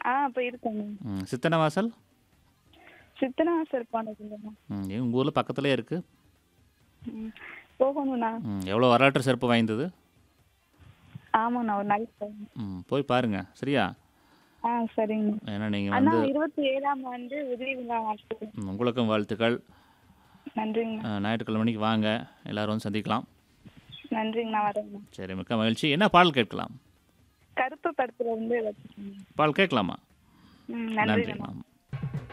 ஆ போயிருக்கேங்க ம் சித்தனை வாசல் சித்தனாசர் போனதில்லைண்ணா ம் உங்கள் ஊரில் பக்கத்துலேயே இருக்குது ம் போகணுண்ணா ம் எவ்வளோ வரலாற்று சிறப்பு வாய்ந்தது ஆமாண்ணா ஒரு நாளைக்கு போகணும் ம் போய் பாருங்கள் சரியா ஆ சரிங்கண்ணா ஏன்னா நீங்கள் அண்ணா வந்து இருபத்தி ஏழாம் ஆண்டு உதவி விழா நடத்துது ம், உங்களுக்கும் வாழ்த்துக்கள் நன்றிங்கண்ணா அஹ், ஞாயிற்றுக்கிழமை மணிக்கு வாங்க எல்லாரும் வந்து சந்திக்கலாம் நன்றிங்கண்ணா வரேங்கண்ணா சரி மிக்க மகிழ்ச்சி என்ன பாடல் கேட்கலாம் கருப்பு படத்துல இருந்து வச்சுக்கோங்க பாடல் கேட்கலாமா ம் நன்றி நன்றிங்கண்ணா மேம்